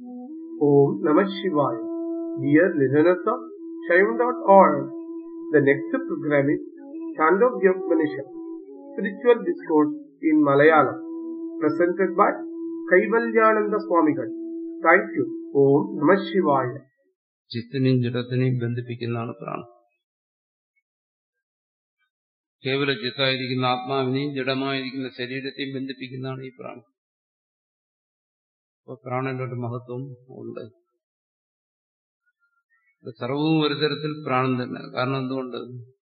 Om Namah Shivaya. Dear listeners of Shaivan.org, the next program is Chandogya Spiritual Discourse in Malayalam, presented by Kaivalyananda Swamigal. Thank you. Om Namah Shivaya. ചിത്തിനെയും ജഡത്തിനെയും ബന്ധിപ്പിക്കുന്നതാണ് പ്രാണം കേവല ചിത്തായിരിക്കുന്ന ആത്മാവിനെയും ജഡമായിരിക്കുന്ന ശരീരത്തെയും ബന്ധിപ്പിക്കുന്നതാണ് ഈ പ്രാണം അപ്പൊ പ്രാണന്റെ ഒരു മഹത്വം ഉണ്ട് സർവവും ഒരു തരത്തിൽ പ്രാണം തന്നെ കാരണം എന്തുകൊണ്ട്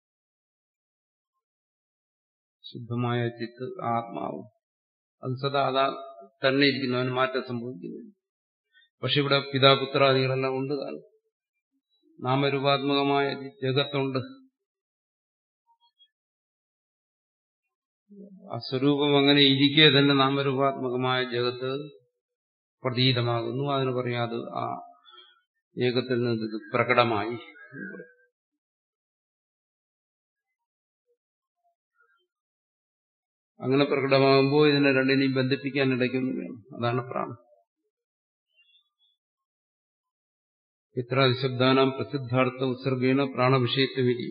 ശുദ്ധമായ ചിത്ത് ആത്മാവും അത് സദാ അതാ തന്നെ ഇരിക്കുന്നു അവന് മാറ്റം സംഭവിക്കുന്നു പക്ഷെ ഇവിടെ പിതാപുത്രാദികളെല്ലാം ഉണ്ട് താനും നാമരൂപാത്മകമായ ജഗത്തുണ്ട് ആ സ്വരൂപം അങ്ങനെ ഇരിക്കെ തന്നെ നാമരൂപാത്മകമായ ജഗത്ത് പ്രതീതമാകുന്നു അതിന് പറയാം അത് ആ ഏകത്തിൽ നിന്ന് ഇത് പ്രകടമായി അങ്ങനെ പ്രകടമാകുമ്പോൾ ഇതിനെ രണ്ടിനെയും ബന്ധിപ്പിക്കാൻ ഇടയ്ക്കൊന്നും വേണം അതാണ് പ്രാണം പിത്രാദിശബ്ദാനാം പ്രസിദ്ധാർത്ഥ ഉത്സർഗീണ പ്രാണവിഷയത്വമിരി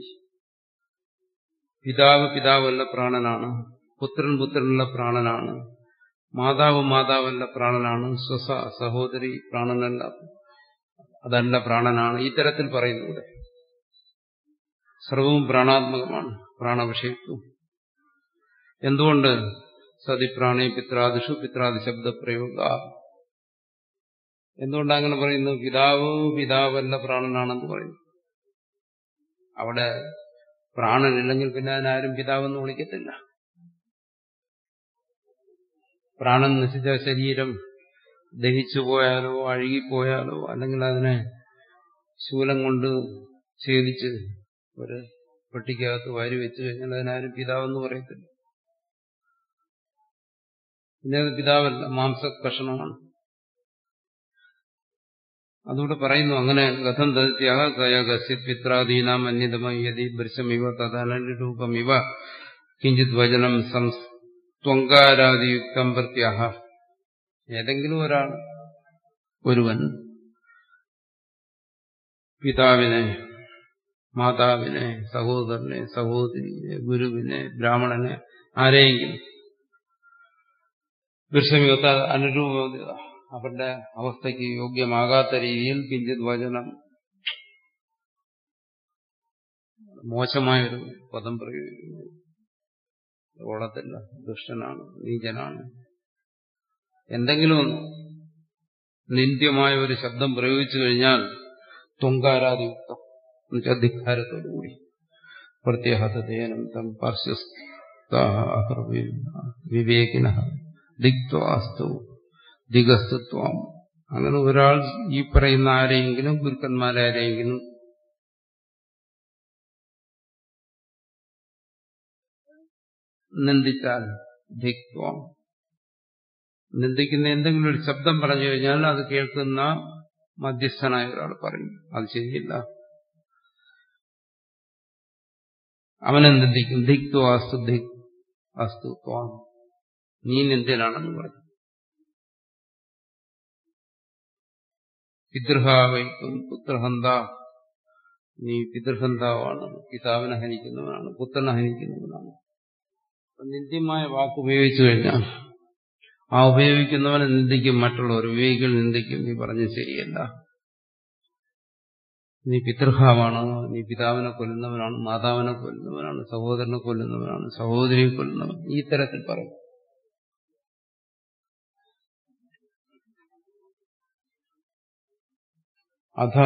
പിതാവ് പിതാവല്ല പ്രാണനാണ് പുത്രൻ പുത്രനുള്ള പ്രാണനാണ് മാതാവ് മാതാവല്ല പ്രാണനാണ് സ്വസ സഹോദരി പ്രാണനല്ല അതല്ല പ്രാണനാണ് ഈ തരത്തിൽ പറയുന്നൂടെ സർവവും പ്രാണാത്മകമാണ് പ്രാണവിഷയത്വം എന്തുകൊണ്ട് സതി പ്രാണേ പിത്രാദിഷു പിത്രാദി ശബ്ദപ്രയോഗ എന്തുകൊണ്ട് അങ്ങനെ പറയുന്നു പിതാവ് പിതാവല്ല പ്രാണനാണെന്ന് പറയുന്നു അവിടെ പ്രാണനില്ലെങ്കിൽ പിന്നെ അതിനാരും പിതാവെന്ന് വിളിക്കത്തില്ല പ്രാണൻ നശിച്ച ശരീരം ദഹിച്ചു പോയാലോ അഴുകിപ്പോയാലോ അല്ലെങ്കിൽ അതിനെ ശൂലം കൊണ്ട് ഛേദിച്ച് ഒരു പെട്ടിക്കകത്ത് വാരി വെച്ചു കഴിഞ്ഞാൽ അതിനാരും പിതാവെന്ന് പറയത്തില്ല പിന്നെ അത് പിതാവല്ല മാംസ കഷണമാണ് അതുകൂടെ പറയുന്നു അങ്ങനെ കഥം തസ്യ പിത്രാദീനാം അന്യതമായി യതി ദൃശ്യമിവ തദനരൂപമിവ കിഞ്ചിത് വചനം സംസ്ത്വങ്കാരാദിയുക്തം പ്രത്യാഹ ഏതെങ്കിലും ഒരാൾ ഒരുവൻ പിതാവിനെ മാതാവിനെ സഹോദരനെ സഹോദരിയെ ഗുരുവിനെ ബ്രാഹ്മണനെ ആരെയെങ്കിലും ദൃശ്യമിവത്ത അനുരൂപ അവരുടെ അവസ്ഥയ്ക്ക് യോഗ്യമാകാത്ത രീതിയിൽ കിഞ്ചിത് വചനം മോശമായൊരു പദം പ്രയോഗിക്കുന്നു ഓളത്തില്ല ദുഷ്ടനാണ് നീചനാണ് എന്തെങ്കിലും ഒന്ന് നിന്ദ്യമായ ഒരു ശബ്ദം പ്രയോഗിച്ചു കഴിഞ്ഞാൽ തുങ്കാരാതിയുക്തം എന്നുവെച്ചാൽ ധിക്കാരത്തോടുകൂടി പ്രത്യാഹതേനം തം പാർശ്വസ്ഥ വിവേകിന ദിഗ്വാസ്തു ദിഗസ്തുത്വം അങ്ങനെ ഒരാൾ ഈ പറയുന്ന ആരെയെങ്കിലും ഗുരുക്കന്മാരാരെയെങ്കിലും നിന്ദിച്ചാൽ ധിക്വം നിന്ദിക്കുന്ന എന്തെങ്കിലും ഒരു ശബ്ദം പറഞ്ഞു കഴിഞ്ഞാൽ അത് കേൾക്കുന്ന മധ്യസ്ഥനായ ഒരാൾ പറയും അത് ശരിയില്ല അവനെ നിന്ദിക്കും ധിക്തു അസ്തു ധിക് അസ്തു ത്വാം നീ നിന്ദ്യനാണെന്ന് പറയും പിതൃഹാവൈക്കും പുത്രഹന്ത നീ പിതൃഹന്താവാണ് പിതാവിനെ ഹനിക്കുന്നവനാണ് പുത്രനെ ഹനിക്കുന്നവനാണ് നിന്ദ്യമായ വാക്ക് ഉപയോഗിച്ചു കഴിഞ്ഞാൽ ആ ഉപയോഗിക്കുന്നവനെ നിന്ദിക്കും മറ്റുള്ളവർ ഉപയോഗിക്കൽ നിന്ദിക്കും നീ പറഞ്ഞ് ശരിയല്ല നീ പിതൃഹാവാണ് നീ പിതാവിനെ കൊല്ലുന്നവനാണ് മാതാവിനെ കൊല്ലുന്നവനാണ് സഹോദരനെ കൊല്ലുന്നവനാണ് സഹോദരിയെ കൊല്ലുന്നവൻ ഈ തരത്തിൽ പറയും അഥ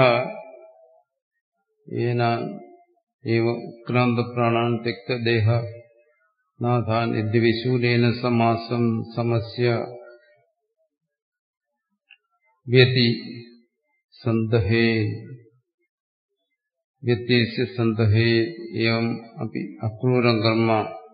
ഏനാൻ ഏവ ഉക്രാന്തപ്രാണാൻ തെക്തദേഹ നാഥാൻ യദ്യവിശൂലേന സമാസം സമസ്യ വ്യതി സന്തഹേ വ്യത്യസ്യ സന്തഹേ എവം അപി അക്രൂരം കർമ്മ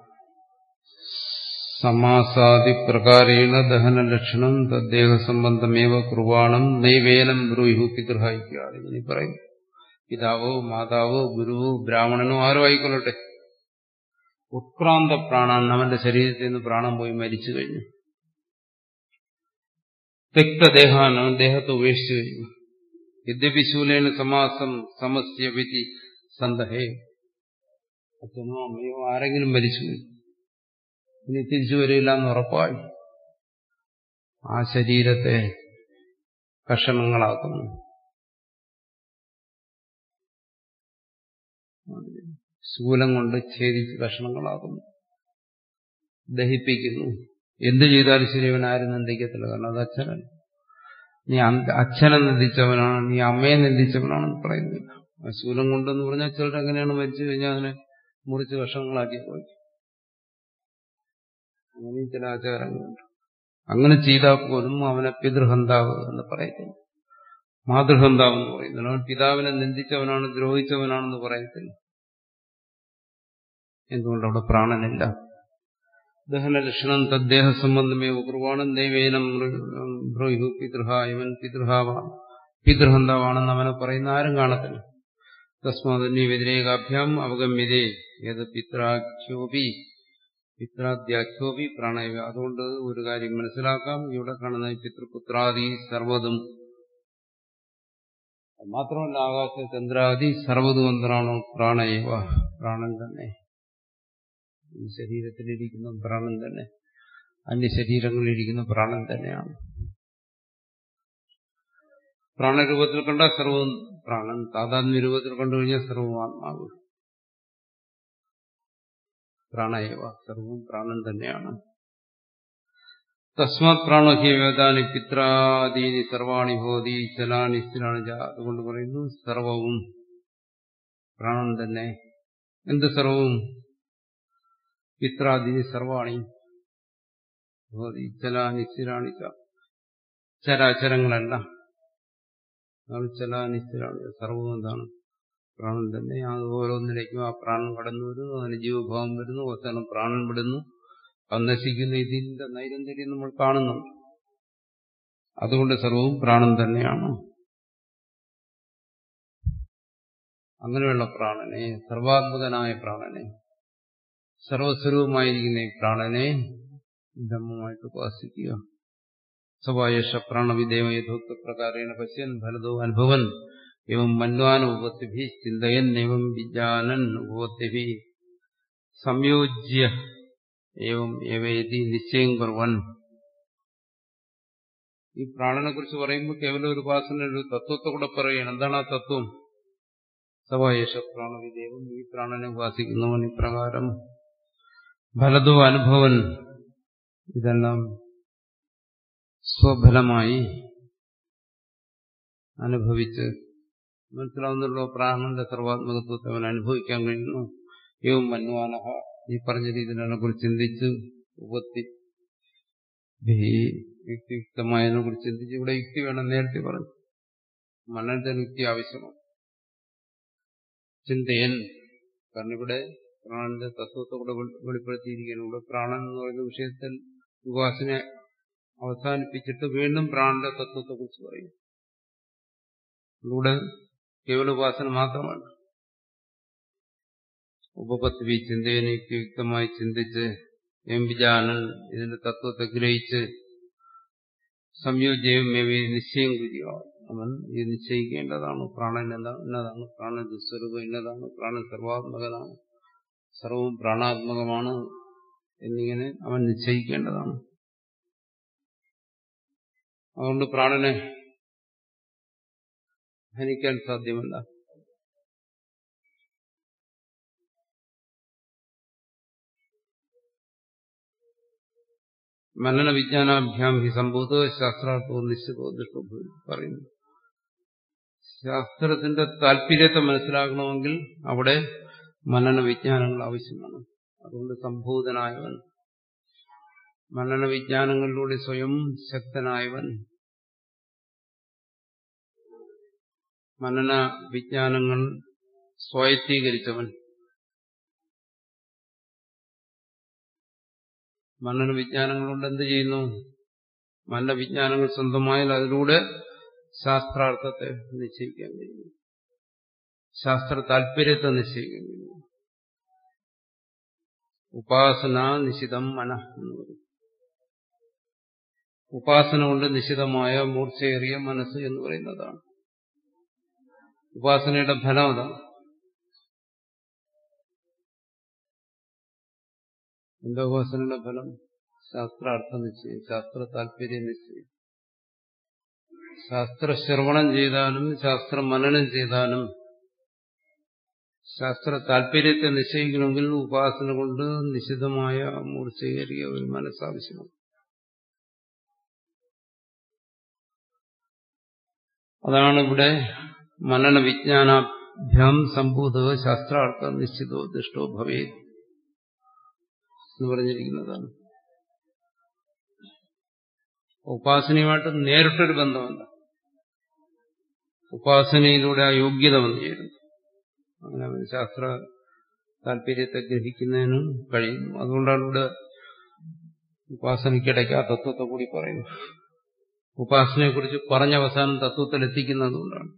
സമാസാദിപ്രകാരേണ ദഹനലക്ഷണം തദ്ദേഹസംബന്ധമേവ കുർവാണം നൈവേനം ബ്രൂഹു പിതൃഹായിക്കാതെ ഇനി പറയും പിതാവോ മാതാവോ ഗുരുവോ ബ്രാഹ്മണനോ ആരോ ആയിക്കൊള്ളട്ടെ ഉത്ക്രാന്ത പ്രാണൻ അവന്റെ ശരീരത്തിൽ നിന്ന് പ്രാണം പോയി മരിച്ചു കഴിഞ്ഞു തെക്തദേഹാണ് ദേഹത്തെ ഉപേക്ഷിച്ചു കഴിഞ്ഞു യദ്യപി ശൂലേന സമാസം സമസ്യ വിധി സന്ദഹേ അച്ഛനോ അമ്മയോ ആരെങ്കിലും മരിച്ചു ഇനി തിരിച്ചു വരില്ല എന്ന് ഉറപ്പായി ആ ശരീരത്തെ കഷണങ്ങളാക്കുന്നു ശൂലം കൊണ്ട് ഛേദിച്ച് കഷണങ്ങളാക്കുന്നു ദഹിപ്പിക്കുന്നു എന്ത് ചെയ്താലും ശരി അവൻ ആരും നിന്ദിക്കത്തില്ല കാരണം അത് അച്ഛനല്ല നീ അച്ഛനെ നിന്ദിച്ചവനാണ് നീ അമ്മയെ നിന്ദിച്ചവനാണെന്ന് പറയുന്നില്ല ആ ശൂലം കൊണ്ടെന്ന് പറഞ്ഞാൽ ചിലർ എങ്ങനെയാണ് മരിച്ചു കഴിഞ്ഞാൽ അതിനെ മുറിച്ച് കഷണങ്ങളാക്കി പോയി അങ്ങനെ ചില ആചാരങ്ങളുണ്ട് അങ്ങനെ ചെയ്താൽ പോലും അവനെ പിതൃഹന്താവ് എന്ന് പറയത്തില്ല മാതൃഹന്താവ് എന്ന് പറയുന്നില്ല അവൻ പിതാവിനെ നിന്ദിച്ചവനാണ് ദ്രോഹിച്ചവനാണെന്ന് പറയത്തില്ല എന്തുകൊണ്ട് അവിടെ പ്രാണനില്ല ദഹനലക്ഷണം തദ്ദേഹ സംബന്ധമേ കുർവാണം ദൈവേനം ബ്രൂഹു പിതൃഹ ഇവൻ പിതൃഹാവാണ് പിതൃഹന്താവാണെന്ന് അവനെ പറയുന്ന ആരും കാണത്തില്ല തസ്മാതന്യ വ്യതിരേകാഭ്യാം അവഗമ്യതേ ഏത് പിത്രാഖ്യോപി പിത്രാദ്യാഖ്യോപി പ്രാണയവ അതുകൊണ്ട് ഒരു കാര്യം മനസ്സിലാക്കാം ഇവിടെ കാണുന്ന പിതൃപുത്രാദി സർവതും മാത്രമല്ല ആകാശ ചന്ദ്രാദി സർവതും എന്തിനാണോ പ്രാണയവ പ്രാണൻ തന്നെ ഈ ശരീരത്തിലിരിക്കുന്ന പ്രാണൻ തന്നെ അന്യശരീരങ്ങളിലിരിക്കുന്ന പ്രാണൻ തന്നെയാണ് പ്രാണരൂപത്തിൽ കണ്ട സർവവും പ്രാണൻ താതാത്മ്യ രൂപത്തിൽ കണ്ടുകഴിഞ്ഞാൽ സർവവും ആത്മാവ് പ്രാണയവ സർവവും പ്രാണൻ തന്നെയാണ് തസ്മാത് പ്രാണഹ്യ വേദാനി പിത്രാദീനി സർവാണി ഭോതി ചലാനി സ്ഥിരാണി അതുകൊണ്ട് പറയുന്നു സർവവും പ്രാണൻ തന്നെ എന്ത് സർവവും പിത്രാദീനി സർവാണി ഭോതി ചലാനി സ്ഥിരാണി ചരാചരങ്ങളല്ല അതാണ് ചലാനി സ്ഥിരാണി സർവവും എന്താണ് പ്രാണൻ തന്നെ അത് ഓരോന്നിലേക്കും ആ പ്രാണൻ കടന്നു വരുന്നു അതിന് ജീവഭാവം വരുന്നു അവസാനം പ്രാണൻ വിടുന്നു അത് നശിക്കുന്ന ഇതിന്റെ നൈരന്തര്യം നമ്മൾ കാണുന്നുണ്ട് അതുകൊണ്ട് സർവവും പ്രാണൻ തന്നെയാണ് അങ്ങനെയുള്ള പ്രാണനെ സർവാത്മകനായ പ്രാണനെ സർവസ്വരൂപമായിരിക്കുന്ന ഈ പ്രാണനെ ബ്രഹ്മമായിട്ട് ഉപാസിക്കുക സവായഷ പ്രാണവിദേവ യഥോക്ത പ്രകാരേണ പശ്യൻ ഫലതോ അനുഭവൻ എവം മന്വാൻ ഉപത്തിഭി ചിന്തയൻ എവം വിജാനൻ ഉപത്തിഭി സംയോജ്യ ഏവം ഏവേതി നിശ്ചയം കുറവൻ ഈ പ്രാണനെ കുറിച്ച് പറയുമ്പോൾ കേവലം ഒരു ഉപാസന ഒരു തത്വത്തെ കൂടെ പറയുകയാണ് എന്താണ് ആ തത്വം സവായേഷ പ്രാണവിദേവം ഈ പ്രാണനെ ഉപാസിക്കുന്നവൻ ഇപ്രകാരം ഫലതോ അനുഭവൻ ഇതെല്ലാം സ്വഫലമായി അനുഭവിച്ച് മനസ്സിലാവുന്നുള്ള പ്രാണന്റെ സർവാത്മകത്വത്തെ അവൻ അനുഭവിക്കാൻ കഴിയുന്നു ഏവം മന്വാനഹ ഈ പറഞ്ഞ രീതിയിലാണ് കുറിച്ച് ചിന്തിച്ച് ഉപത്തി യുക്തിയുക്തമായതിനെ കുറിച്ച് ചിന്തിച്ച് ഇവിടെ യുക്തി വേണം നേരത്തെ പറഞ്ഞു മണ്ണന്റെ യുക്തി ആവശ്യമാണ് ചിന്തയൻ കാരണം ഇവിടെ പ്രാണന്റെ തത്വത്തെ കൂടെ വെളിപ്പെടുത്തിയിരിക്കുകയാണ് ഇവിടെ പ്രാണൻ എന്ന് പറയുന്ന വിഷയത്തിൽ ഉപാസന അവസാനിപ്പിച്ചിട്ട് വീണ്ടും പ്രാണന്റെ തത്വത്തെ കുറിച്ച് പറയും ഇവിടെ കേവല ഉപാസന മാത്രമാണ് ഉപപത്വി ചിന്തയനെ യുക്തമായി ചിന്തിച്ച് എം വിജാനൻ ഇതിന്റെ തത്വത്തെ ഗ്രഹിച്ച് സംയോജ്യവും നിശ്ചയം കുരിക അവൻ ഇത് നിശ്ചയിക്കേണ്ടതാണ് പ്രാണൻ എന്താണ് ഇന്നതാണ് പ്രാണൻ ദുസ്വരൂപം ഇന്നതാണ് പ്രാണൻ സർവാത്മകനാണ് സർവവും പ്രാണാത്മകമാണ് എന്നിങ്ങനെ അവൻ നിശ്ചയിക്കേണ്ടതാണ് അതുകൊണ്ട് പ്രാണനെ ഹനിക്കാൻ സാധ്യമല്ല മനന വിജ്ഞാനാഭ്യാം ഹി സംഭൂത ശാസ്ത്രാർത്ഥവും നിശ്ചിതവും ദുഷ്ടവും പറയുന്നു ശാസ്ത്രത്തിന്റെ താല്പര്യത്തെ മനസ്സിലാക്കണമെങ്കിൽ അവിടെ മനന വിജ്ഞാനങ്ങൾ ആവശ്യമാണ് അതുകൊണ്ട് സംഭൂതനായവൻ മനന വിജ്ഞാനങ്ങളിലൂടെ സ്വയം ശക്തനായവൻ മനന വിജ്ഞാനങ്ങൾ സ്വായത്തീകരിച്ചവൻ മനന വിജ്ഞാനങ്ങൾ കൊണ്ട് എന്ത് ചെയ്യുന്നു മനന വിജ്ഞാനങ്ങൾ സ്വന്തമായാൽ അതിലൂടെ ശാസ്ത്രാർത്ഥത്തെ നിശ്ചയിക്കാൻ കഴിയുന്നു ശാസ്ത്ര താല്പര്യത്തെ നിശ്ചയിക്കാൻ കഴിയുന്നു ഉപാസന നിശിതം മന എന്ന് പറയും ഉപാസന കൊണ്ട് നിശ്ചിതമായ മൂർച്ചയേറിയ മനസ്സ് എന്ന് പറയുന്നതാണ് ഉപാസനയുടെ ഫലം അതാണ് എന്താ ഉപാസനയുടെ ഫലം ശാസ്ത്രാർത്ഥ നിശ്ചയം ശാസ്ത്ര താല്പര്യ നിശ്ചയം ശാസ്ത്ര ശ്രവണം ചെയ്താലും ശാസ്ത്ര മനനം ചെയ്താലും ശാസ്ത്ര താല്പര്യത്തെ നിശ്ചയിക്കണമെങ്കിൽ ഉപാസന കൊണ്ട് നിശിതമായ മൂർച്ചയേറിയ ഒരു മനസ്സാവശ്യമാണ് അതാണ് ഇവിടെ മനന വിജ്ഞാനാഭ്യാം സംഭൂത ശാസ്ത്രാർത്ഥ നിശ്ചിതോ ദുഷ്ടോ ഭവേ എന്ന് പറഞ്ഞിരിക്കുന്നതാണ് ഉപാസനയുമായിട്ട് നേരിട്ടൊരു ബന്ധമല്ല ഉപാസനയിലൂടെ ആ യോഗ്യത വന്നു ചേരുന്നു അങ്ങനെ അവന് ശാസ്ത്ര താല്പര്യത്തെ ഗ്രഹിക്കുന്നതിനും കഴിയുന്നു അതുകൊണ്ടാണ് ഇവിടെ ഉപാസനയ്ക്കിടയ്ക്ക് ആ തത്വത്തെ കൂടി പറയുന്നത് ഉപാസനയെക്കുറിച്ച് പറഞ്ഞ അവസാനം തത്വത്തിൽ എത്തിക്കുന്നതുകൊണ്ടാണ്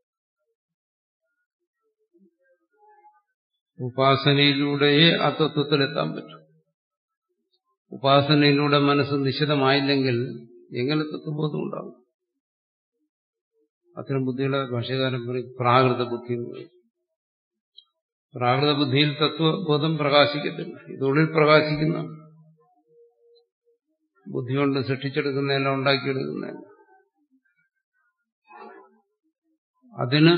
ഉപാസനയിലൂടെയേ ആ തത്വത്തിലെത്താൻ പറ്റും ഉപാസനയിലൂടെ മനസ്സ് നിശിതമായില്ലെങ്കിൽ എങ്ങനെ തത്വബോധം ഉണ്ടാവും അത്തരം ബുദ്ധികളെ ഭാഷകാരൻ പറയും പ്രാകൃത ബുദ്ധി എന്ന് പറയും പ്രാകൃത ബുദ്ധിയിൽ തത്വബോധം പ്രകാശിക്കത്തില്ല ഇതുള്ളിൽ പ്രകാശിക്കുന്ന ബുദ്ധി കൊണ്ട് സൃഷ്ടിച്ചെടുക്കുന്നതല്ല ഉണ്ടാക്കിയെടുക്കുന്നതല്ല അതിന്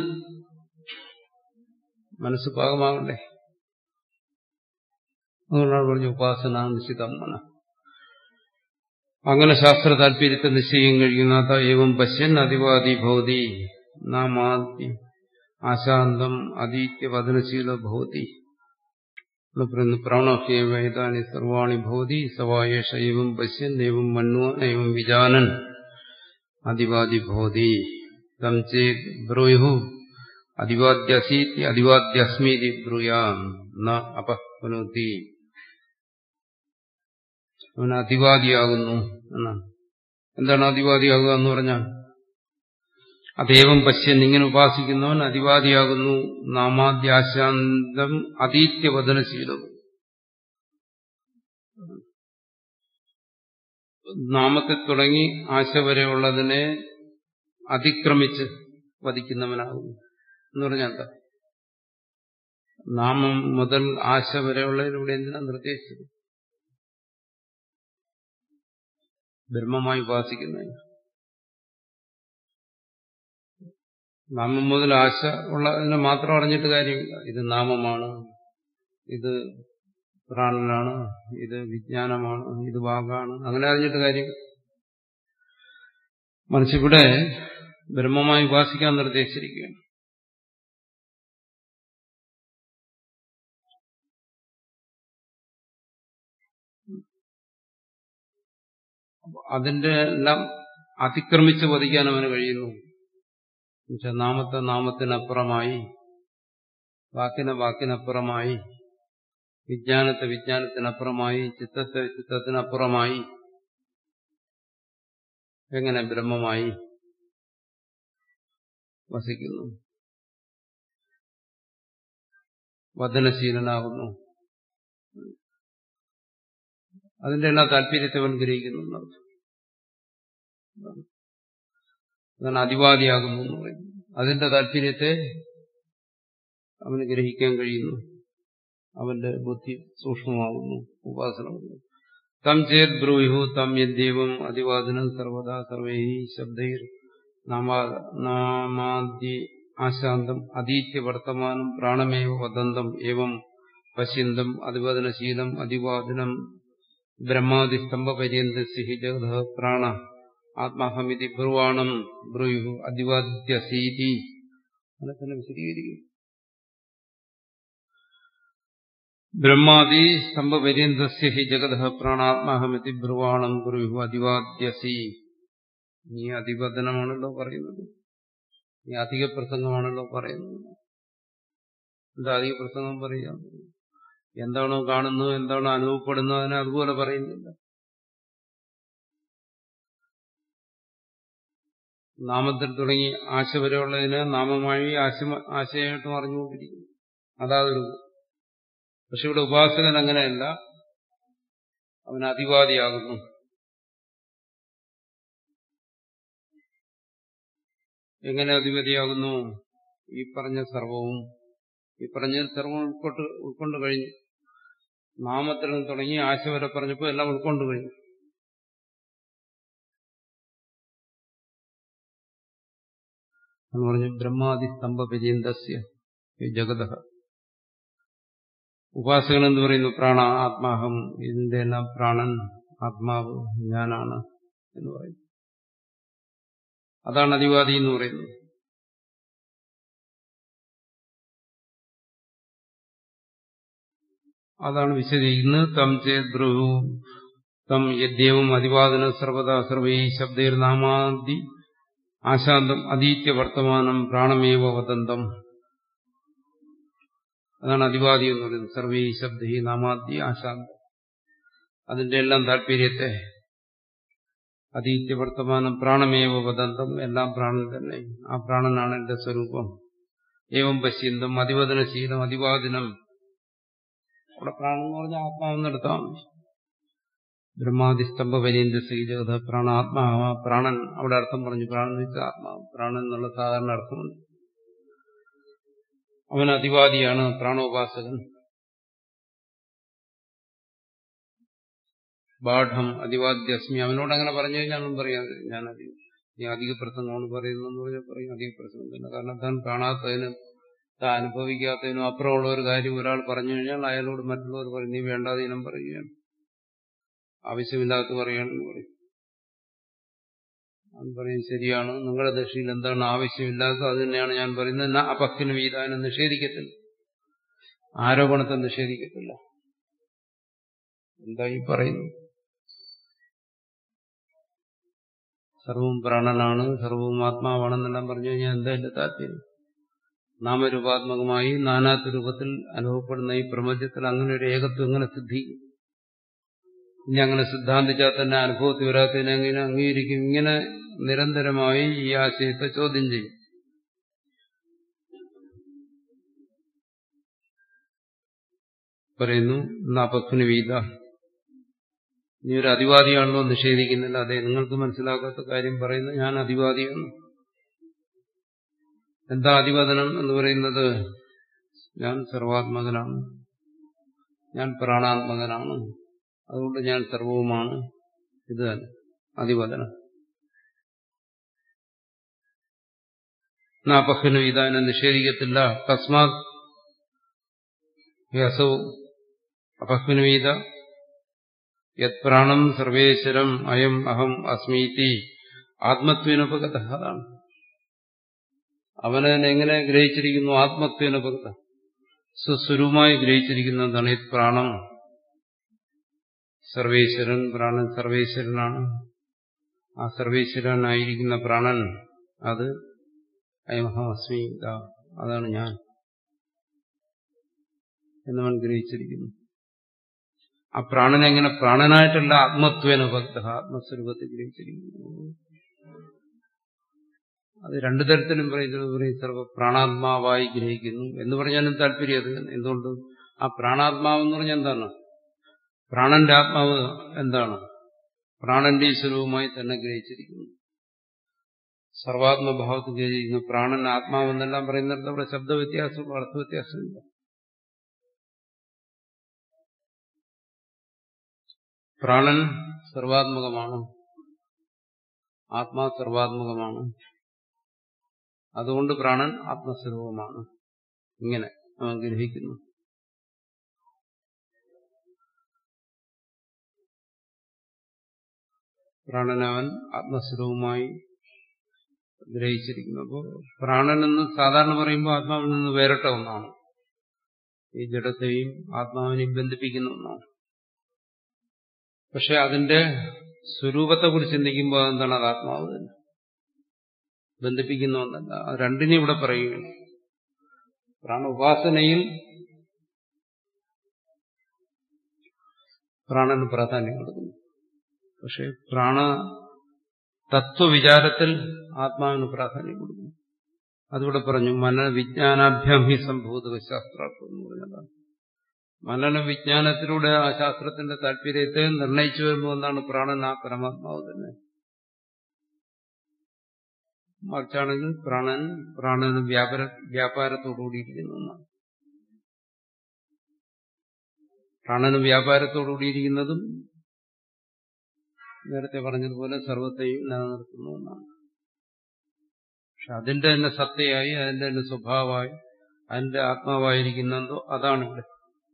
മനസ്സ് പാകമാകണ്ടേ അതുകൊണ്ടാണ് പറഞ്ഞു ഉപാസന നിശ്ചിതം മന അങ്ങനെ ശാസ്ത്ര താല്പര്യത്തെ നിശ്ചയം കഴിയുന്ന ഏവം പശ്യൻ അതിവാദി ഭൗതി നാമാദി ആശാന്തം അതീത്യ വദനശീല ഭവതി പറയുന്നു പ്രാണഹ്യേവേദാനി സർവാണി ഭവതി സവായേഷ ഏവം പശ്യൻ ഏവം മന്വാൻ ഏവം വിജാനൻ അതിവാദി ഭവതി തം ചേത് ബ്രൂയു അതിവാദ്യസീതി അതിവാദ്യസ്മീതി ബ്രൂയാം ന അപനോതി അവൻ അതിവാദിയാകുന്നു എന്നാണ് എന്താണ് അതിവാദിയാകുക എന്ന് പറഞ്ഞാൽ അതേവം പശ്യൻ ഇങ്ങനെ ഉപാസിക്കുന്നവൻ അതിവാദിയാകുന്നു നാമാദ്യാശാന്തം അതീത്യവദനശീലവും നാമത്തെ തുടങ്ങി ആശ വരെയുള്ളതിനെ അതിക്രമിച്ച് വധിക്കുന്നവനാകുന്നു എന്ന് പറഞ്ഞാൽ എന്താ നാമം മുതൽ ആശ വരെയുള്ളതിലൂടെ എന്തിനാ നിർദ്ദേശിച്ചത് ബ്രഹ്മമായി ഉപാസിക്കുന്നതിന് നാമം മുതൽ ആശ ഉള്ളതിനെ മാത്രം അറിഞ്ഞിട്ട് കാര്യമില്ല ഇത് നാമമാണ് ഇത് പ്രാണനാണ് ഇത് വിജ്ഞാനമാണ് ഇത് വാഗാണ് അങ്ങനെ അറിഞ്ഞിട്ട് കാര്യം മനസ്സിവിടെ ബ്രഹ്മമായി ഉപാസിക്കാൻ നിർദ്ദേശിച്ചിരിക്കുകയാണ് അതിന്റെ എല്ലാം അതിക്രമിച്ച് വധിക്കാൻ അവന് കഴിയുന്നു എന്നുവെച്ചാൽ നാമത്തെ നാമത്തിനപ്പുറമായി വാക്കിനെ വാക്കിനപ്പുറമായി വിജ്ഞാനത്തെ വിജ്ഞാനത്തിനപ്പുറമായി ചിത്തത്തെ ചിത്തത്തിനപ്പുറമായി എങ്ങനെ ബ്രഹ്മമായി വസിക്കുന്നു വദനശീലനാകുന്നു അതിന്റെ എല്ലാ താല്പര്യത്തെ അവൻ ഗ്രഹിക്കുന്നു അതാണ് അതിവാദിയാകുന്നു എന്ന് പറയുന്നത് അതിന്റെ താല്പര്യത്തെ അവന് ഗ്രഹിക്കാൻ കഴിയുന്നു അവന്റെ ബുദ്ധി സൂക്ഷ്മമാകുന്നു ഉപാസന തം ചേത് ബ്രൂഹു തം യദ്യവം അതിവാദനം സർവദാ സർവൈ ശബ്ദൈർ നാമാദ്യ ആശാന്തം അതീത്യ വർത്തമാനം പ്രാണമേവ വദന്തം ഏവം പശ്യന്തം അതിവദനശീലം അതിവാദനം ബ്രഹ്മാദിസ്തംഭപര്യന്തസ്യ ഹി ജഗത പ്രാണ ആത്മാഹമിതി ബ്രുവാണം ബ്രൂയു അതിവാദ്യസീതി അങ്ങനെ തന്നെ വിശദീകരിക്കും ബ്രഹ്മാദി സ്തംഭപര്യന്തസ്യ ഹി ജഗത പ്രാണാത്മാഹമിതി ബ്രുവാണം ബ്രൂയു അതിവാദ്യസി നീ അതിവദനമാണല്ലോ പറയുന്നത് നീ അധിക പ്രസംഗമാണല്ലോ പറയുന്നത് എന്താ അധിക പ്രസംഗം പറയാം എന്താണോ കാണുന്നത് എന്താണോ അനുഭവപ്പെടുന്നത് അതിനെ അതുപോലെ പറയുന്നില്ല നാമത്തിൽ തുടങ്ങി ആശ വരെയുള്ളതിനെ നാമമായി ആശ ആശയമായിട്ടും അറിഞ്ഞുകൊണ്ടിരിക്കുന്നു അതാതൊരു പക്ഷെ ഇവിടെ ഉപാസകൻ അങ്ങനെയല്ല അവൻ അതിവാദിയാകുന്നു എങ്ങനെ അധിപതിയാകുന്നു ഈ പറഞ്ഞ സർവവും ഈ പറഞ്ഞ സർവം ഉൾക്കൊണ്ട് ഉൾക്കൊണ്ട് കഴിഞ്ഞു നാമത്തിൽ നിന്ന് തുടങ്ങി ആശ വരെ പറഞ്ഞപ്പോൾ എല്ലാം ഉൾക്കൊണ്ട് കഴിഞ്ഞു എന്ന് പറഞ്ഞു ബ്രഹ്മാദി സ്തംഭ പര്യന്തസ്യ ജഗത ഉപാസകൻ എന്ന് പറയുന്നു പ്രാണ ആത്മാഹം ഇതിന്റെ എല്ലാം പ്രാണൻ ആത്മാവ് ഞാനാണ് എന്ന് പറയുന്നു അതാണ് അതിവാദി എന്ന് പറയുന്നത് അതാണ് വിശദീകരിക്കുന്നത് തം ചേത് ബ്രഹു തം യദ്യവും അതിവാദന സർവദാ സർവൈ ശബ്ദൈർ നാമാദി ആശാന്തം അതീത്യ വർത്തമാനം പ്രാണമേവ വദന്തം അതാണ് അതിവാദി എന്ന് പറയുന്നത് സർവൈ ശബ്ദ നാമാദി ആശാന്തം അതിന്റെ എല്ലാം താല്പര്യത്തെ അതീത്യ വർത്തമാനം പ്രാണമേവ വദന്തം എല്ലാം പ്രാണൻ തന്നെ ആ പ്രാണനാണ് എന്റെ സ്വരൂപം ഏവം പശ്യന്തം അതിവദനശീലം അതിവാദിനം അവിടെ പ്രാണൻ എന്ന് പറഞ്ഞാൽ ആത്മാവെന്നെടുത്താൽ മതി ബ്രഹ്മാതിസ്തംഭ പര്യന്ത ശ്രീജഗത പ്രാണ ആത്മാവ പ്രാണൻ അവിടെ അർത്ഥം പറഞ്ഞു പ്രാണൻ എന്ന് വെച്ചാൽ ആത്മാവ് പ്രാണൻ എന്നുള്ള സാധാരണ അർത്ഥമുണ്ട് അവൻ അതിവാദിയാണ് പ്രാണോപാസകൻ ബാഠം അതിവാദ്യസ്മി അവനോട് അങ്ങനെ പറഞ്ഞു കഴിഞ്ഞാൽ പറയാം ഞാൻ അതി നീ അധിക പ്രസംഗമാണ് പറയുന്നതെന്ന് പറഞ്ഞാൽ പറയും അധിക പ്രസംഗം തന്നെ കാരണം താൻ കാണാത്തതിനും താൻ അനുഭവിക്കാത്തതിനും അപ്പുറമുള്ള ഒരു കാര്യം ഒരാൾ പറഞ്ഞു കഴിഞ്ഞാൽ അയാളോട് മറ്റുള്ളവർ പറയും നീ വേണ്ടാതീനം പറയുകയാണ് ആവശ്യമില്ലാത്ത പറയുകയാണെന്ന് പറയും അവൻ പറയും ശരിയാണ് നിങ്ങളുടെ ദൃഷ്ടിയിൽ എന്താണ് ആവശ്യമില്ലാത്തത് അത് തന്നെയാണ് ഞാൻ പറയുന്നത് അപക്ഷിന് വീതാനം നിഷേധിക്കത്തില്ല ആരോപണത്തെ നിഷേധിക്കത്തില്ല എന്താ ഈ പറയുന്നു സർവവും പ്രാണനാണ് സർവവും ആത്മാവാണെന്നെല്ലാം പറഞ്ഞു കഴിഞ്ഞാൽ എന്താ എന്റെ താല്പര്യം നാമരൂപാത്മകമായി നാനാത്ത രൂപത്തിൽ അനുഭവപ്പെടുന്ന ഈ പ്രപഞ്ചത്തിൽ അങ്ങനെ ഒരു ഏകത്വം എങ്ങനെ സിദ്ധിക്കും ഇനി അങ്ങനെ സിദ്ധാന്തിച്ചാൽ തന്നെ അനുഭവത്തിൽ വരാത്തതിനെ എങ്ങനെ അംഗീകരിക്കും ഇങ്ങനെ നിരന്തരമായി ഈ ആശയത്തെ ചോദ്യം ചെയ്യും പറയുന്നു നപഖുന് വീത നീ ഒരു അതിവാദിയാണല്ലോ നിഷേധിക്കുന്നില്ല അതെ നിങ്ങൾക്ക് മനസ്സിലാക്കാത്ത കാര്യം പറയുന്നു ഞാൻ അതിവാദിയാണ് എന്താ അതിവദനം എന്ന് പറയുന്നത് ഞാൻ സർവാത്മകനാണ് ഞാൻ പ്രാണാത്മകനാണ് അതുകൊണ്ട് ഞാൻ സർവവുമാണ് ഇത് തന്നെ അതിവദനം നാപഹ്നു ഇതാനെ നിഷേധിക്കത്തില്ല തസ്മാത് യസൗ അപഹ്നുവീത യത് പ്രാണം സർവേശ്വരം അയം അഹം അസ്മീതി ആത്മത്വനുപഗത അതാണ് അവനെ എങ്ങനെ ഗ്രഹിച്ചിരിക്കുന്നു ആത്മത്വനുപഗത സ്വസ്വരൂപമായി ഗ്രഹിച്ചിരിക്കുന്ന എന്താണ് യത് പ്രാണം സർവേശ്വരൻ പ്രാണൻ സർവേശ്വരനാണ് ആ സർവേശ്വരനായിരിക്കുന്ന പ്രാണൻ അത് അയമഹം അസ്മി അതാണ് ഞാൻ എന്നവൻ ഗ്രഹിച്ചിരിക്കുന്നു ആ പ്രാണനെ എങ്ങനെ പ്രാണനായിട്ടല്ല ആത്മത്വേന ഭക്ത ആത്മസ്വരൂപത്തെ ഗ്രഹിച്ചിരിക്കുന്നു അത് രണ്ടു തരത്തിലും പറയുന്നത് പറയും സർവ പ്രാണാത്മാവായി ഗ്രഹിക്കുന്നു എന്ന് പറഞ്ഞാലും താല്പര്യം അത് എന്തുകൊണ്ട് ആ പ്രാണാത്മാവ് എന്ന് പറഞ്ഞാൽ എന്താണ് പ്രാണന്റെ ആത്മാവ് എന്താണ് പ്രാണന്റെ സ്വരൂപമായി തന്നെ ഗ്രഹിച്ചിരിക്കുന്നു സർവാത്മഭാവത്തിൽ ഗ്രഹിക്കുന്നു പ്രാണൻ ആത്മാവെന്നെല്ലാം പറയുന്നിടത്ത് അവിടെ ശബ്ദവ്യത്യാസം അർത്ഥവ്യത്യാസമില്ല പ്രാണൻ സർവാത്മകമാണ് ആത്മാ സർവാത്മകമാണ് അതുകൊണ്ട് പ്രാണൻ ആത്മസ്വരൂപമാണ് ഇങ്ങനെ അവൻ ഗ്രഹിക്കുന്നു പ്രാണനവൻ ആത്മസ്വരൂപമായി ഗ്രഹിച്ചിരിക്കുന്നു അപ്പോൾ പ്രാണനെന്ന് സാധാരണ പറയുമ്പോൾ ആത്മാവിൽ നിന്ന് വേറിട്ട ഒന്നാണ് ഈ ജഡത്തെയും ആത്മാവിനെയും ബന്ധിപ്പിക്കുന്ന ഒന്നാണ് പക്ഷെ അതിന്റെ സ്വരൂപത്തെക്കുറിച്ച് ചിന്തിക്കുമ്പോൾ അതെന്താണ് അത് ആത്മാവ് തന്നെ ബന്ധിപ്പിക്കുന്ന ഒന്നല്ല അത് രണ്ടിനെയും ഇവിടെ പറയുകയാണ് പ്രാണ ഉപാസനയിൽ പ്രാണന് പ്രാധാന്യം കൊടുക്കുന്നു പക്ഷെ പ്രാണ തത്വവിചാരത്തിൽ ആത്മാവിന് പ്രാധാന്യം കൊടുക്കുന്നു അതിവിടെ പറഞ്ഞു മനന വിജ്ഞാനാഭ്യാം ഹി സംഭൂത ശാസ്ത്രാർത്ഥം എന്ന് പറഞ്ഞതാണ് മനന വിജ്ഞാനത്തിലൂടെ ആ ശാസ്ത്രത്തിന്റെ താല്പര്യത്തെ നിർണയിച്ചു വരുമ്പോൾ എന്താണ് പ്രാണൻ ആ പരമാത്മാവ് തന്നെ മറിച്ചാണെങ്കിൽ പ്രാണൻ പ്രാണന് വ്യാപാര വ്യാപാരത്തോടുകൂടിയിരിക്കുന്ന ഒന്നാണ് പ്രാണന് വ്യാപാരത്തോടുകൂടിയിരിക്കുന്നതും നേരത്തെ പറഞ്ഞതുപോലെ സർവത്തെയും നിലനിർത്തുന്ന ഒന്നാണ് പക്ഷെ അതിന്റെ തന്നെ സത്തയായി അതിന്റെ തന്നെ സ്വഭാവമായി അതിന്റെ ആത്മാവായിരിക്കുന്നതോ അതാണ് ഇവിടെ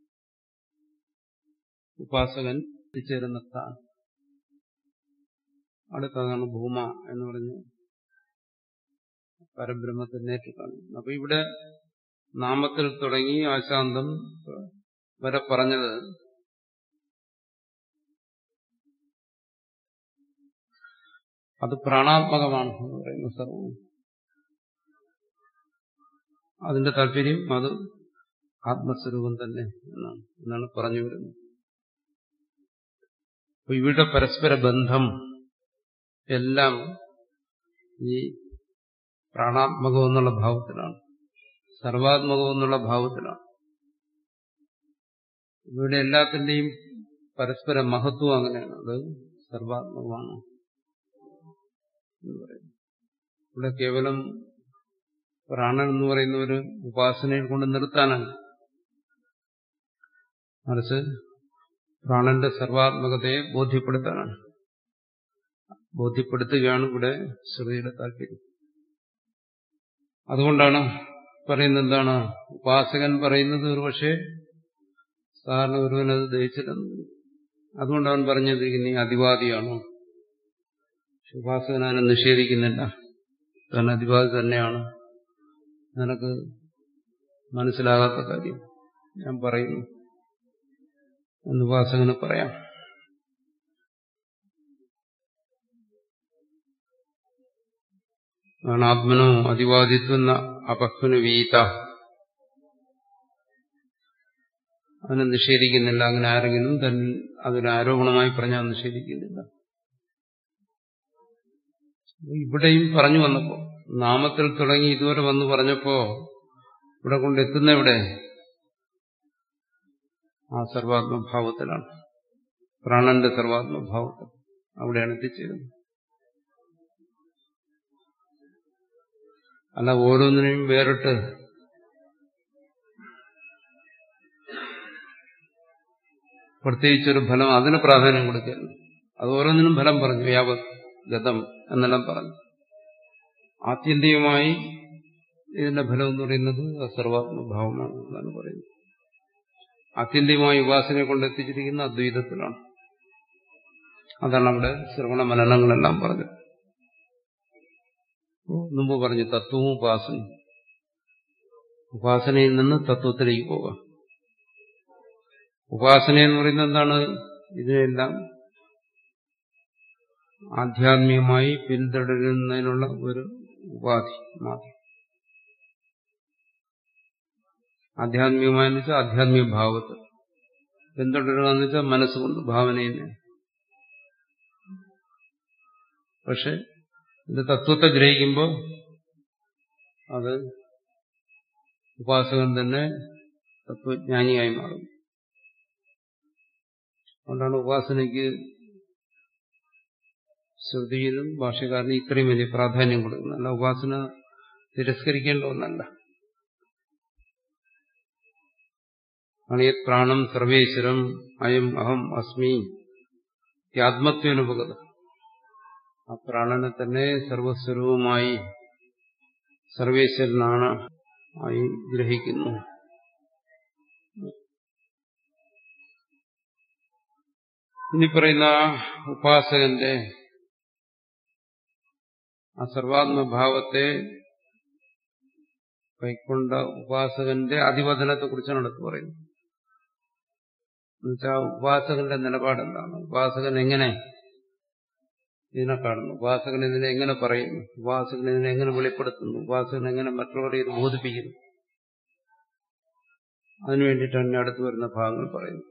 ഉപാസകൻ എത്തിച്ചേരുന്ന സ്ഥാനം അടുത്തതാണ് ഭൂമ എന്ന് പറഞ്ഞ് പരബ്രഹ്മത്തെ നേരിട്ട് കാണുന്നു അപ്പൊ ഇവിടെ നാമത്തിൽ തുടങ്ങി ആശാന്തം വരെ പറഞ്ഞത് അത് പ്രാണാത്മകമാണ് എന്ന് പറയുന്ന സർവം അതിന്റെ താല്പര്യം അത് ആത്മസ്വരൂപം തന്നെ എന്നാണ് എന്നാണ് പറഞ്ഞു വരുന്നത് അപ്പൊ ഇവിടെ പരസ്പര ബന്ധം എല്ലാം ഈ പ്രാണാത്മകം എന്നുള്ള ഭാവത്തിലാണ് സർവാത്മകം എന്നുള്ള ഭാവത്തിലാണ് ഇവിടെ എല്ലാത്തിന്റെയും പരസ്പര മഹത്വം അങ്ങനെയാണ് അത് സർവാത്മകമാണ് എന്ന് പറയുന്നു ഇവിടെ കേവലം പ്രാണൻ എന്ന് പറയുന്ന ഒരു ഉപാസനയിൽ കൊണ്ട് നിർത്താനാണ് മറിച്ച് പ്രാണന്റെ സർവാത്മകതയെ ബോധ്യപ്പെടുത്താനാണ് ബോധ്യപ്പെടുത്തുകയാണ് ഇവിടെ ശ്രുതിയുടെ താല്പര്യം അതുകൊണ്ടാണ് പറയുന്നത് എന്താണ് ഉപാസകൻ പറയുന്നത് ഒരു പക്ഷേ സാധാരണ ഒരുവനത് ദഹിച്ചില്ലെന്ന് അതുകൊണ്ട് അവൻ പറഞ്ഞത് നീ അതിവാദിയാണോ ഉപാസകൻ അവനെ നിഷേധിക്കുന്നില്ല താൻ അതിവാദി തന്നെയാണ് നിനക്ക് മനസ്സിലാകാത്ത കാര്യം ഞാൻ പറയുന്നു എന്ന് ഉപാസകന് പറയാം ആത്മനോ അതിവാദിത്വം അപഹ്വന് വീത അവനെ നിഷേധിക്കുന്നില്ല അങ്ങനെ ആരെങ്കിലും തന്നെ അതൊരു ആരോപണമായി പറഞ്ഞാൽ നിഷേധിക്കുന്നില്ല ഇവിടെയും പറഞ്ഞു വന്നപ്പോ നാമത്തിൽ തുടങ്ങി ഇതുവരെ വന്ന് പറഞ്ഞപ്പോ ഇവിടെ കൊണ്ടെത്തുന്ന ഇവിടെ ആ സർവാത്മഭാവത്തിലാണ് പ്രാണന്റെ സർവാത്മഭാവത്തിൽ അവിടെയാണ് എത്തിച്ചേരുന്നത് അല്ല ഓരോന്നിനെയും വേറിട്ട് പ്രത്യേകിച്ചൊരു ഫലം അതിന് പ്രാധാന്യം കൊടുക്കുകയാണ് അത് ഓരോന്നിനും ഫലം പറഞ്ഞു യാവത് ഗതം എന്നെല്ലാം പറഞ്ഞു ആത്യന്തികമായി ഇതിന്റെ ഫലം എന്ന് പറയുന്നത് സർവാത്മഭാവമാണ് എന്നാണ് പറയുന്നത് ആത്യന്തികമായി ഉപാസനയെ കൊണ്ട് എത്തിച്ചിരിക്കുന്ന അദ്വൈതത്തിലാണ് അതാണ് അവിടെ ശ്രവണ മനനങ്ങളെല്ലാം പറഞ്ഞത് മുമ്പ് പറഞ്ഞു തത്വവും ഉപാസനയും ഉപാസനയിൽ നിന്ന് തത്വത്തിലേക്ക് പോകാം ഉപാസന എന്ന് പറയുന്നത് എന്താണ് ഇതിനെല്ലാം ആധ്യാത്മികമായി പിന്തുടരുന്നതിനുള്ള ഒരു ഉപാധി മാത്രം ആധ്യാത്മികമായെന്ന് വെച്ചാൽ ആധ്യാത്മിക ഭാവത്ത് പിന്തുടരുക എന്ന് വെച്ചാൽ മനസ്സുകൊണ്ട് ഭാവനയിൽ പക്ഷെ ഇത് തത്വത്തെ ഗ്രഹിക്കുമ്പോൾ അത് ഉപാസകൻ തന്നെ തത്വജ്ഞാനിയായി മാറും അതുകൊണ്ടാണ് ഉപാസനയ്ക്ക് ശ്രുതിയിലും ഭാഷകാരന് ഇത്രയും വലിയ പ്രാധാന്യം കൊടുക്കുന്നത് അല്ല ഉപാസന തിരസ്കരിക്കേണ്ട ഒന്നല്ല അണിയത് പ്രാണം സർവേശ്വരം അയം അഹം അസ്മി ആത്മത്വനുപകത ആ പ്രാണനെ തന്നെ സർവസ്വരൂപമായി സർവേശ്വരനാണ് ആയി ഗ്രഹിക്കുന്നു ഇനി പറയുന്ന ഉപാസകന്റെ ആ സർവാത്മഭാവത്തെ കൈക്കൊണ്ട ഉപാസകന്റെ അതിവദനത്തെ കുറിച്ചാണ് അടുത്ത് പറയുന്നത് എന്നുവെച്ചാൽ ഉപാസകന്റെ നിലപാട് എന്താണ് ഉപാസകൻ എങ്ങനെ ഇതിനെ കാണുന്നു ഉപാസകൻ ഇതിനെ എങ്ങനെ പറയുന്നു ഉപാസകൻ ഇതിനെ എങ്ങനെ വെളിപ്പെടുത്തുന്നു ഉപാസകൻ എങ്ങനെ മറ്റുള്ളവരെ ഇത് ബോധിപ്പിക്കുന്നു അതിനു വേണ്ടിയിട്ടാണ് അടുത്ത് വരുന്ന ഭാഗങ്ങൾ പറയുന്നത്